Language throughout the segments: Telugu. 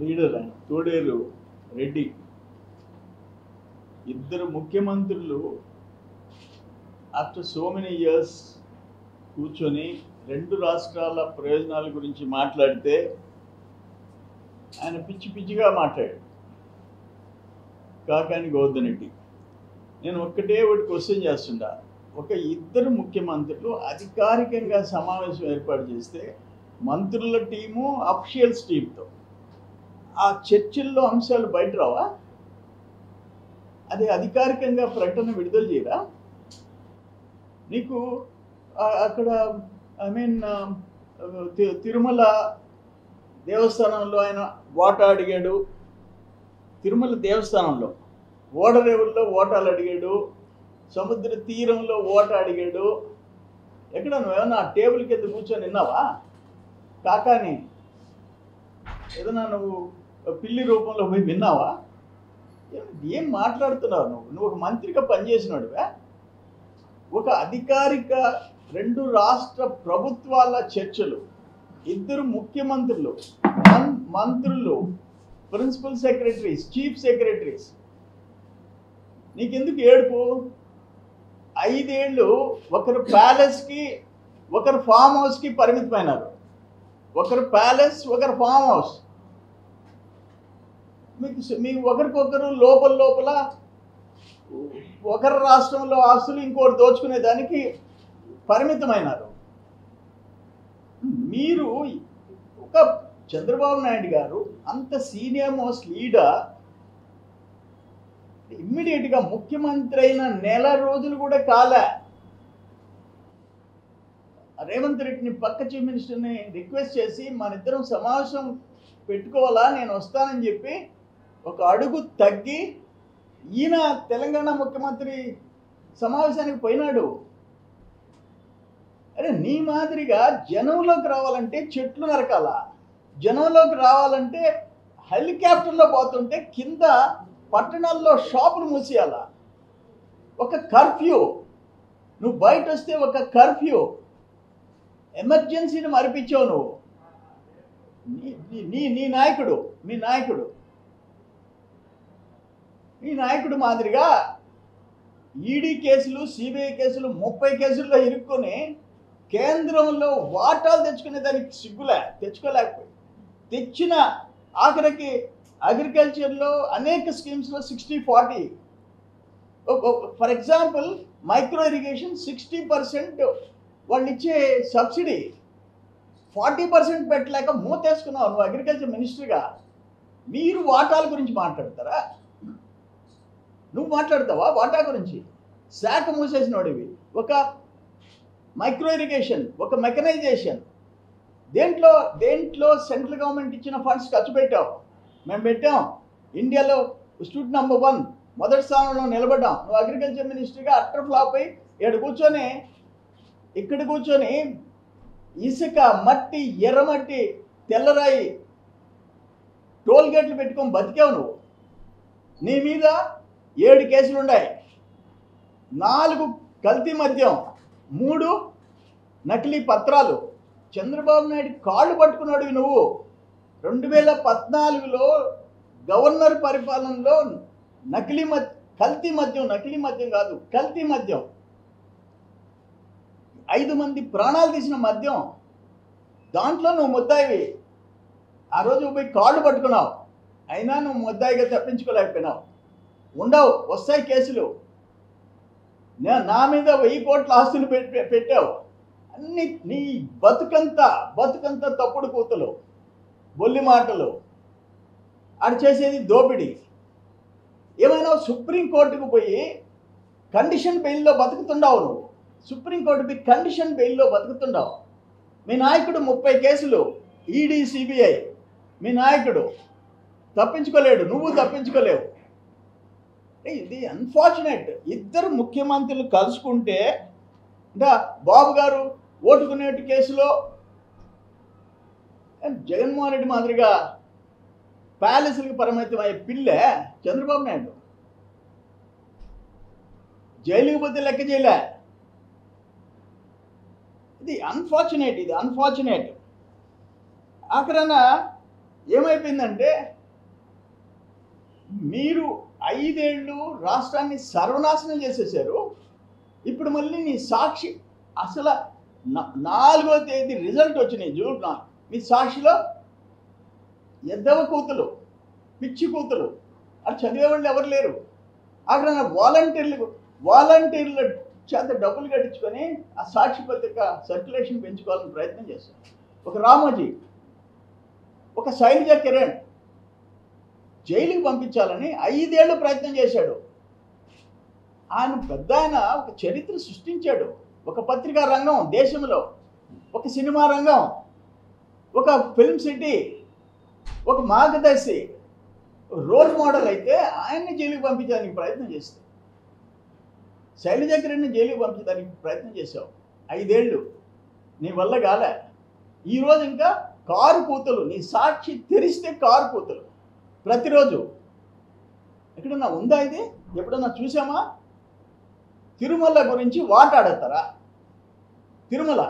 లీడర్ ఆయన తోడేరు రెడ్డి ఇద్దరు ముఖ్యమంత్రులు ఆఫ్టర్ సో మెనీ ఇయర్స్ కూర్చొని రెండు రాష్ట్రాల ప్రయోజనాల గురించి మాట్లాడితే ఆయన పిచ్చి పిచ్చిగా మాట్లాడాడు కాకాని గోవర్ధన్ రెడ్డి నేను ఒక్కటే ఒకటి క్వశ్చన్ చేస్తుంటా ఒక ఇద్దరు ముఖ్యమంత్రులు అధికారికంగా సమావేశం ఏర్పాటు చేస్తే మంత్రుల టీము అఫిషియల్స్ టీంతో ఆ చర్చల్లో అంశాలు బయట రావా అది అధికారికంగా ప్రకటన విడుదల చేయరా నీకు ఆ- అక్కడ ఐ మీన్ తిరుమల దేవస్థానంలో ఆయన వాటా అడిగాడు తిరుమల దేవస్థానంలో ఓడరేవుల్లో ఓటాలు అడిగాడు సముద్ర తీరంలో ఓట అడిగాడు ఎక్కడ నువ్వేమన్నా ఆ టేబుల్ కింద కూర్చొని విన్నావా కాకాని ఏదన్నా నువ్వు పిల్లి రూపంలో పోయి విన్నావా ఏం- ఏం మాట్లాడుతున్నావు నువ్వు నువ్వు ఒక మంత్రిగా పనిచేసినాడువా ఒక అధికారిక రెండు రాష్ట్ర ప్రభుత్వాల చర్చలు ఇద్దరు ముఖ్యమంత్రులు మన్- మంత్రులు ప్రిన్సిపల్ సెక్రటరీస్ చీఫ్ సెక్రటరీస్ నీకెందుకు ఏడుపు ఐదేళ్ళు ఒకరు ప్యాలెస్కి ఒకరు ఫామ్ హౌస్కి పరిమితమైనారు ఒకరు ప్యాలెస్ ఒకరు ఫామ్ హౌస్ మీకు మీ ఒకరికొకరు లోపల లోపల ఒకరి రాష్ట్రంలో ఆస్తులు ఇంకోటి దోచుకునే దానికి పరిమితమైనారు మీరు ఒక చంద్రబాబు నాయుడు గారు అంత సీనియర్ మోస్ట్ లీడర్ ఇమ్మీడియట్గా ముఖ్యమంత్రి అయిన నెల రోజులు కూడా కాలే రేవంత్ రెడ్డిని పక్క చీఫ్ మినిస్టర్ని రిక్వెస్ట్ చేసి మన ఇద్దరం సమావేశం పెట్టుకోవాలా నేను వస్తానని చెప్పి ఒక అడుగు తగ్గి ఈయన తెలంగాణ ముఖ్యమంత్రి సమావేశానికి పోయినాడు అరే నీ మాదిరిగా జనంలోకి రావాలంటే చెట్లు నరకాల జనంలోకి రావాలంటే హెలికాప్టర్లో పోతుంటే కింద పట్టణాల్లో షాపులు మూసేయాల ఒక కర్ఫ్యూ నువ్వు బయట వస్తే ఒక కర్ఫ్యూ ఎమర్జెన్సీని మరిపించావు నువ్వు నీ- నీ- నీ నీ నాయకుడు మీ నాయకుడు మీ నాయకుడు మాదిరిగా ఈడీ కేసులు సిబిఐ కేసులు ముప్పై కేసుల్లో ఇరుక్కొని కేంద్రంలో వాటాలు తెచ్చుకునే దానికి సిగ్గులే తెచ్చుకోలేకపోయి తెచ్చిన ఆఖరికి అగ్రికల్చర్లో అనేక స్కీమ్స్లో sixty forty for example micro irrigation sixty percent వాళ్ళు ఇచ్చే సబ్సిడీ ఫార్టీ పర్సెంట్ పెట్టలేక మూతేసుకున్నావు నువ్వు అగ్రికల్చర్ మినిస్టర్గా మీరు వాటాల గురించి మాట్లాడతారా నువ్వు మాట్లాడతావా వాటా గురించి శాఖ మూసేసినోడివి ఒక మైక్రో ఇరిగేషన్ ఒక మెకనైజేషన్ దేంట్లో దేంట్లో సెంట్రల్ గవర్నమెంట్ ఇచ్చిన ఫండ్స్ ఖర్చు పెట్టావు మేము పెట్టాం ఇండియాలో స్టూడెంట్ నెంబర్ వన్ మొదటి స్థానంలో నిలబడ్డాం నువ్వు అగ్రికల్చర్ మినిస్టర్గా అట్టర్ ఫ్లాప్ అయి ఇక్కడ కూర్చొని ఇక్కడ కూర్చొని ఇసుక మట్టి ఎర్రమట్టి తెల్లరాయి టోల్ గేట్లు పెట్టుకొని బతికావు నువ్వు నీ మీద ఏడు కేసులు ఉన్నాయి నాలుగు కల్తీ మద్యం మూడు నకిలీ పత్రాలు చంద్రబాబు నాయుడు కాళ్ళు పట్టుకున్నాడు నువ్వు రెండు వేల పద్నాలుగులో గవర్నర్ పరిపాలనలో నకిలీ మద్ కల్తీ మద్యం నకిలీ మద్యం కాదు కల్తీ మద్యం ఐదు మంది ప్రాణాలు తీసిన మద్యం దాంట్లో నువ్వు ముద్దాయివి ఆ రోజు పోయి కాళ్ళు పట్టుకున్నావు అయినా నువ్వు ముద్దాయిగా తప్పించుకోలేకపోయినావు ఉండవు వస్తాయి కేసులు నే- నా మీద వెయ్యి కోట్ల ఆస్తులు పెట్టి పెట్టావు అన్ని నీ బతుకంతా బతుకంతా తప్పుడు కూతలు బొల్లి మాటలు ఆడు చేసేది దోపిడీ ఏమైనా సుప్రీంకోర్టుకు పోయి కండిషన్ బెయిల్లో బతుకుతుండవు నువ్వు సుప్రీంకోర్టు కండిషన్ బెయిల్లో బతుకుతుండవు మీ నాయకుడు ముప్పై కేసులు ఈడీ సిబిఐ మీ నాయకుడు తప్పించుకోలేడు నువ్వు తప్పించుకోలేవు ఏ, ఇది అన్ఫార్చునేట్ ఇద్దరు ముఖ్యమంత్రులు కలుసుకుంటే అంటే బాబు గారు ఓటుకునేటి కేసులో ఏ, జగన్మోహన్ రెడ్డి మాదిరిగా ప్యాలెస్లకు పరిమితమయ్యే పిల్లే చంద్రబాబు నాయుడు జైలుకి పోతే లెక్క చేయలే ఇది అన్ఫార్చునేట్ ఇది అన్ఫార్చునేట్ ఆఖరన ఏమైపోయిందంటే మీరు ఐదేళ్ళు రాష్ట్రాన్ని సర్వనాశనం చేసేసారు ఇప్పుడు మళ్ళీ నీ సాక్షి అసలు నా- నాలుగో తేదీ రిజల్ట్ వచ్చినాయి జూన్ నాలుగు మీ సాక్షిలో ఎద్దవ కూతులు పిచ్చి కూతులు అది చదివేవాళ్ళు ఎవరు లేరు అక్కడ నా వాలంటీర్లు వాలంటీర్ల చేత డబ్బులు కట్టించుకొని ఆ సాక్షి పత్రిక సర్క్యులేషన్ పెంచుకోవాలని ప్రయత్నం చేశారు ఒక రామోజీ ఒక శైలజ కిరణ్ జైలుకి పంపించాలని ఐదేళ్లు ప్రయత్నం చేశాడు ఆయన పెద్ద ఆయన ఒక చరిత్ర సృష్టించాడు ఒక పత్రికా రంగం దేశంలో ఒక సినిమా రంగం ఒక ఫిల్మ్ సిటీ ఒక మార్గదర్శి రోల్ మోడల్ అయితే ఆయన్ని జైలుకి పంపించడానికి ప్రయత్నం చేస్తే శైలజ కిరణ్ని జైలుకి పంపించడానికి ప్రయత్నం చేశావు ఐదేళ్ళు నీ వల్ల కాలే ఈరోజు ఇంకా కారు కూతులు నీ సాక్షి తెరిస్తే కారు కూతులు ప్రతిరోజు ఎక్కడన్నా ఉందా ఇది ఎప్పుడన్నా చూసామా తిరుమల గురించి వాటాడతారా తిరుమల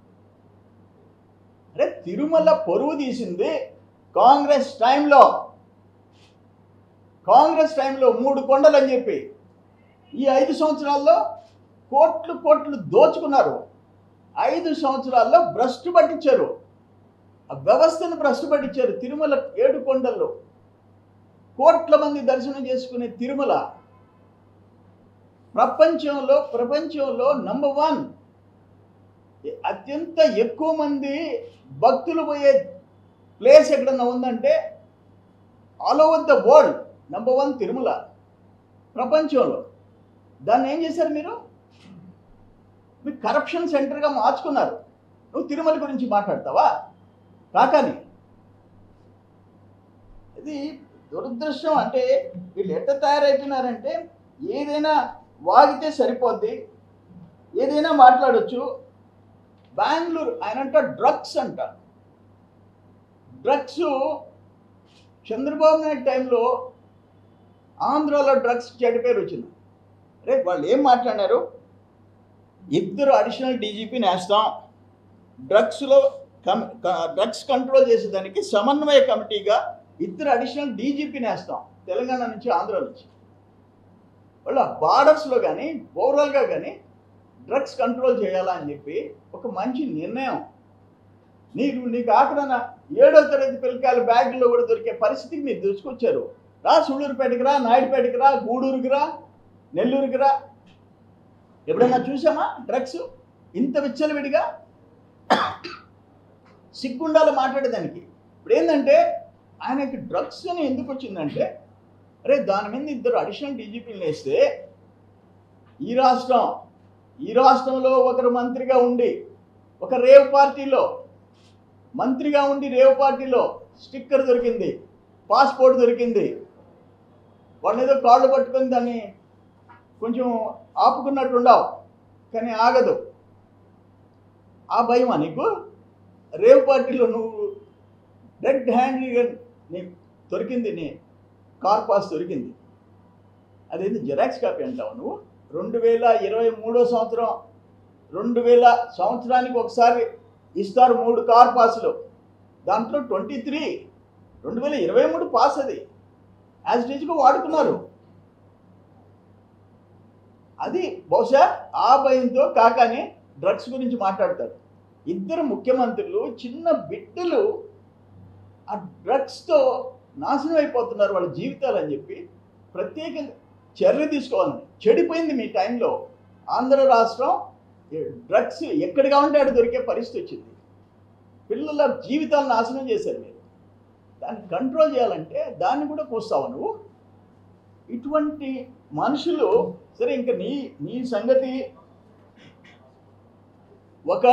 అరే తిరుమల పొరుగు తీసింది కాంగ్రెస్ టైంలో కాంగ్రెస్ టైంలో మూడు కొండలు అని చెప్పి ఈ ఐదు సంవత్సరాల్లో కోట్లు కోట్లు దోచుకున్నారు ఐదు సంవత్సరాల్లో భ్రష్టు పట్టించారు ఆ వ్యవస్థను భ్రష్టు పట్టించారు తిరుమల ఏడు కొండల్లో కోట్ల మంది దర్శనం చేసుకునే తిరుమల ప్రపంచంలో ప్రపంచంలో నంబర్ వన్ అత్యంత ఎక్కువ మంది భక్తులు పోయే ప్లేస్ ఎక్కడన్నా ఉందంటే all over the world number one Tirumala ప్రపంచంలో దాన్ని ఏం చేశారు మీరు మీరు కరప్షన్ సెంటర్గా మార్చుకున్నారు నువ్వు తిరుమల గురించి మాట్లాడతావా కాకాని ఇది దురదృష్టం అంటే వీళ్ళు ఎట్ట తయారైపోయినారంటే ఏదైనా వాగితే సరిపోద్ది ఏదైనా మాట్లాడొచ్చు బెంగళూరు ఆయన అంట డ్రగ్స్ అంట డ్రగ్స్ చంద్రబాబు నాయుడు టైంలో ఆంధ్రాలో డ్రగ్స్ చెడ్డ పేరు వచ్చింది రే వాళ్ళు ఏం మాట్లాడినారు ఇద్దరు అడిషనల్ డీజీపీని వేస్తాం డ్రగ్స్లో కమ్ డ్రగ్స్ కంట్రోల్ చేసేదానికి సమన్వయ కమిటీగా ఇద్దరు అడిషనల్ డీజీపీని వేస్తాం తెలంగాణ నుంచి ఆంధ్ర నుంచి వాళ్ళ బార్డర్స్లో కానీ ఓవరాల్గా కానీ డ్రగ్స్ కంట్రోల్ చేయాలా అని చెప్పి ఒక మంచి నిర్ణయం నీకు నీకు ఆఖరణ ఏడో తరగతి పిల్లకాయల బ్యాగుల్లో కూడా దొరికే పరిస్థితికి మీరు తీసుకొచ్చారు రా సుళ్ళూరుపేటకి రా నాయుడుపేటకి రా గూడూరుకి రా నెల్లూరుకి రా ఎప్పుడన్నా చూసామా డ్రగ్స్ ఇంత విచ్చలవిడిగా సిగ్గుండాలి మాట్లాడేదానికి ఇప్పుడు ఏంటంటే ఆయనకి డ్రగ్స్ అని ఎందుకు వచ్చిందంటే అరే దాని మీద ఇద్దరు అడిషనల్ డీజీపీలు వేస్తే ఈ రాష్ట్రం ఈ రాష్ట్రంలో ఒకరు మంత్రిగా ఉండి ఒక రేవ్ పార్టీలో మంత్రిగా ఉండి రేవ్ పార్టీలో స్టిక్కర్ దొరికింది పాస్పోర్ట్ దొరికింది వాడిని ఏదో కాళ్ళు పట్టుకొని దాన్ని కొంచెం ఆపుకున్నట్టు ఉండవు కానీ ఆగదు ఆ భయమా నీకు రేవ్ పార్టీలో నువ్వు రెడ్ హ్యాండ్గా నీకు దొరికింది నీ కార్ పాస్ దొరికింది అదేంటి జెరాక్స్ కాపీ అంటావు నువ్వు రెండు వేల ఇరవై మూడో సంవత్సరం రెండు వేల సంవత్సరానికి ఒకసారి ఇస్తారు మూడు కార్ పాసులు దాంట్లో ట్వంటీ త్రీ రెండు వేల ఇరవై మూడు పాస్ అది యాజ్ టీజ్గా వాడుకున్నారు అది బహుశా ఆ భయంతో కాకాని డ్రగ్స్ గురించి మాట్లాడతారు ఇద్దరు ముఖ్యమంత్రులు చిన్న బిడ్డలు ఆ డ్రగ్స్తో నాశనం అయిపోతున్నారు వాళ్ళ జీవితాలు అని చెప్పి ప్రత్యేకంగా చర్య తీసుకోవాలని చెడిపోయింది మీ టైంలో ఆంధ్ర రాష్ట్రం డ్రగ్స్ ఎక్కడిగా ఉంటే అక్కడ దొరికే పరిస్థితి వచ్చింది పిల్లల జీవితాలు నాశనం చేశారు మీరు దాన్ని కంట్రోల్ చేయాలంటే దాన్ని కూడా కూస్తావు నువ్వు ఇటువంటి మనుషులు సరే ఇంకా నీ నీ సంగతి ఒక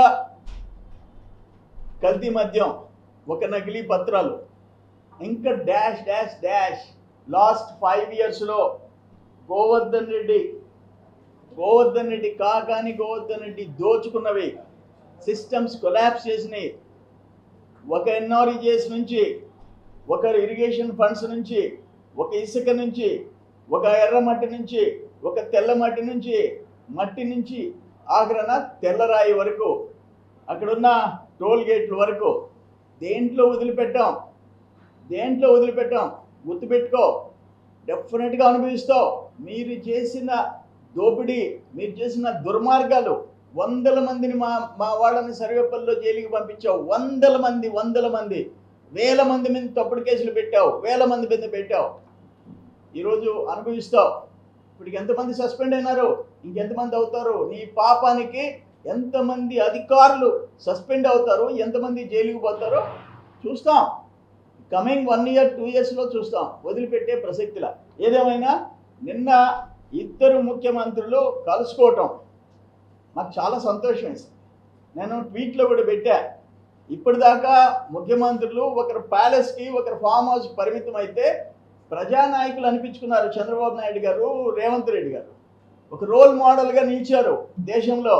కల్తీ మద్యం ఒక నకిలీ పత్రాలు ఇంకా dash dash dash last five ఇయర్స్లో గోవర్ధన్ రెడ్డి గోవర్ధన్ రెడ్డి కాకాని గోవర్ధన్ రెడ్డి దోచుకున్నవి సిస్టమ్స్ కొలాప్స్ చేసినాయి ఒక ఎన్ఆర్ఈజేస్ నుంచి ఒక ఇరిగేషన్ ఫండ్స్ నుంచి ఒక ఇసుక నుంచి ఒక ఎర్ర మట్టి నుంచి ఒక తెల్ల మట్టి నుంచి మట్టి నుంచి ఆఖరణ తెల్లరాయి వరకు అక్కడున్న టోల్ గేట్ల వరకు దేంట్లో వదిలిపెట్టాం దేంట్లో వదిలిపెట్టాం గుర్తుపెట్టుకో డెఫినెట్గా అనుభవిస్తావు మీరు చేసిన దోపిడీ మీరు చేసిన దుర్మార్గాలు వందల మందిని మా మా వాళ్ళని సర్వేపల్లిలో జైలుకి పంపించావు వందల మంది వందల మంది వేల మంది మీద తప్పుడు కేసులు పెట్టావు వేల మంది మీద పెట్టావు ఈరోజు అనుభవిస్తావు ఇప్పటికి ఎంతమంది సస్పెండ్ అయినారు ఇంకెంతమంది అవుతారు నీ పాపానికి ఎంతమంది అధికారులు సస్పెండ్ అవుతారు ఎంతమంది జైలుకి పోతారో చూస్తాం కమింగ్ వన్ ఇయర్ టూ ఇయర్స్లో చూస్తాం వదిలిపెట్టే ప్రసక్తిలా ఏదేమైనా నిన్న ఇద్దరు ముఖ్యమంత్రులు కలుసుకోవటం నాకు చాలా సంతోషం వేసింది నేను ట్వీట్లో కూడా పెట్టా ఇప్పటిదాకా ముఖ్యమంత్రులు ఒకరు ప్యాలెస్కి ఒకరు ఫామ్ హౌస్కి పరిమితం అయితే ప్రజానాయకులు అనిపించుకున్నారు చంద్రబాబు నాయుడు గారు రేవంత్ రెడ్డి గారు ఒక రోల్ మోడల్గా నిలిచారు దేశంలో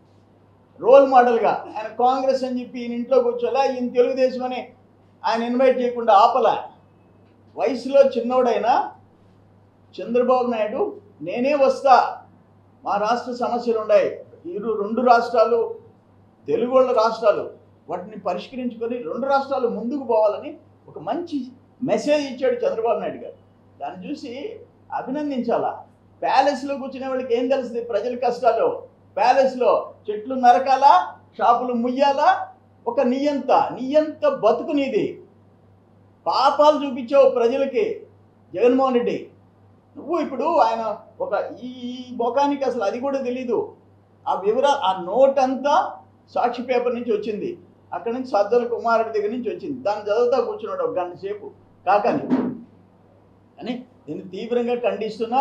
రోల్ మోడల్గా ఆయన కాంగ్రెస్ అని చెప్పి ఈయన ఇంట్లో కూర్చోలే ఈయన తెలుగుదేశం అని ఆయన ఇన్వైట్ చేయకుండా ఆపలా వయసులో చిన్నోడైనా చంద్రబాబు నాయుడు నేనే వస్తా మా రాష్ట్ర సమస్యలు ఉన్నాయి ఇరు రెండు రాష్ట్రాలు తెలుగు వాళ్ళ రాష్ట్రాలు వాటిని పరిష్కరించుకొని రెండు రాష్ట్రాలు ముందుకు పోవాలని ఒక మంచి మెసేజ్ ఇచ్చాడు చంద్రబాబు నాయుడు గారు దాన్ని చూసి అభినందించాలా ప్యాలెస్లో కూర్చునే వాళ్ళకి ఏం తెలుస్తుంది ప్రజల కష్టాలు ప్యాలెస్లో చెట్లు నరకాలా షాపులు ముయ్యాలా ఒక నియంత నియంత బతుకు నీది పాపాలు చూపించావు ప్రజలకి జగన్మోహన్ రెడ్డి నువ్వు ఇప్పుడు ఆయన ఒక ఈ ఈ ముఖానికి అసలు అది కూడా తెలీదు ఆ వివర ఆ నోట్ అంతా సాక్షి పేపర్ నుంచి వచ్చింది అక్కడి నుంచి సజ్జల కుమారుడి దగ్గర నుంచి వచ్చింది దాన్ని చదువుతా కూర్చున్నాడు ఒక గంట సేపు కాకని అని నేను తీవ్రంగా ఖండిస్తున్నా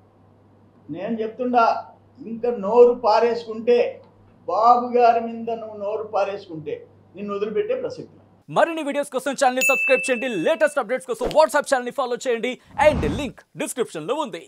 నేను చెప్తుండా ఇంకా నోరు పారేసుకుంటే బాబు గారి మీద నువ్వు నోరు పారేసుకుంటే నిన్ను వదిలిపెట్టే ప్రసక్తి లేదు. మరిన్ని వీడియోస్ కోసం ఛానల్ సబ్స్క్రైబ్ చేయండి లేటెస్ట్ అప్డేట్స్ కోసం వాట్సాప్ ఛానల్ ఫాలో చేయండి అండ్ లింక్ డిస్క్రిప్షన్ లో ఉంది